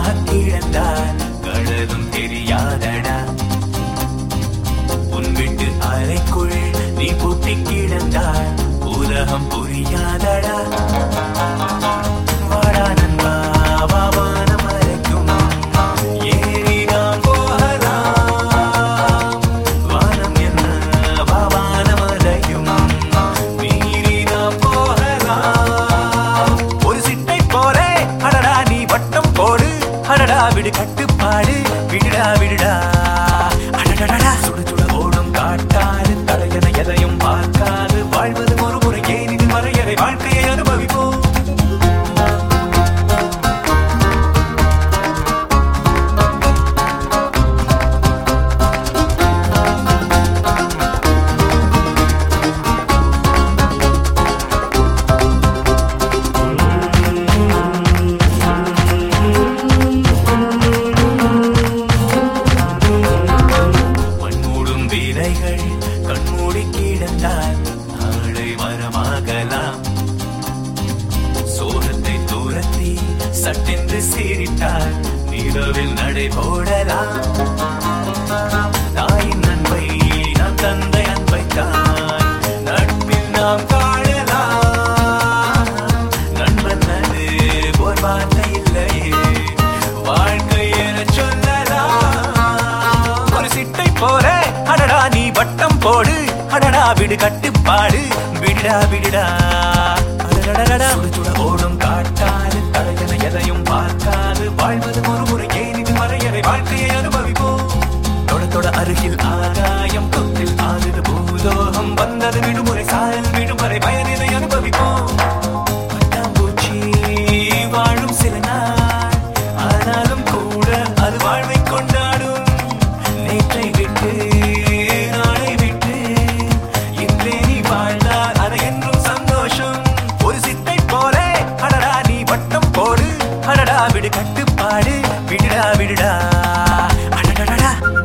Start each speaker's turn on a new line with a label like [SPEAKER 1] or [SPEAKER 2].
[SPEAKER 1] கிடந்தால் கடலும் தெரியாதடா உன் வீட்டு அறைக்குள் நீ பூட்டி கிடந்தால் உலகம் புரியாதடா வாடா நண்பா, வா வானம் வரைக்கும் ஏறி நாம் போகலாம். வானம் என்ன, வா வானம் வரையும் மீறி நாம் போகலாம். ஒரு சிட்டை போலே அடடா நீ வட்டம் போடு அடடா விடு கட்டுப்பாடு விடுடா விடுடா அடடடடா சுடு சுட ஓடும் காட்டாது தலையன எதையும் பார்க்காது வாழ்வது ஒரு முறை ஏன் இது மறையறை வாழ்க்கையை அனுபவிப்போம் மண்மூடும் விதைகள் கண்மூடி கிடந்தால் நாளை மரமாகலாம் சோகத்தை தூரத்தி சட்டென்று சீரிட்டால் நிலவில் நடை போடலாம் தாயின் அன்பை நாம் தந்தை அன்பை தான் நட்பில் நாம் காணலாம் நண்பன் அது போர் வார்த்தை இல்லையே வாழ்க்கை என சொல்லலாம் ஒரு சிட்டை போல அடடா நீ வட்டம் போடு அடடா விடு கட்டுப்பாடு விடுடா விடுடா அடடடடடா சுட சுட ஓடும் காட்டாது தலையன எதையும் பார்க்காது வாழ்வது ஒரு முறை ஏன் இது மறையறை வாழ்க்கையை அனுபவிப்போம் தொட தொட அருகில் ஆகாயம் தொட்டில் ஆகுது பூலோகம் வந்தது விடுமுறை சாயல் விடுமுறை பயனிலை அனுபவிப்போம் பட்டாம்பூச்சி வாழும் சில நாள் ஆனாலும் கூட அது வாழ்வை கொண்டாடும் நேற்றை விட்டு நாளை விட்டு இன்றே நீ வாழ்ந்தால் அது என்றும் சந்தோஷம் ஒரு சிட்டை போலே அடடா நீ வட்டம் போடு அடடா விடு கட்டுப்பாடு விடுடா விடுடா அடடடடா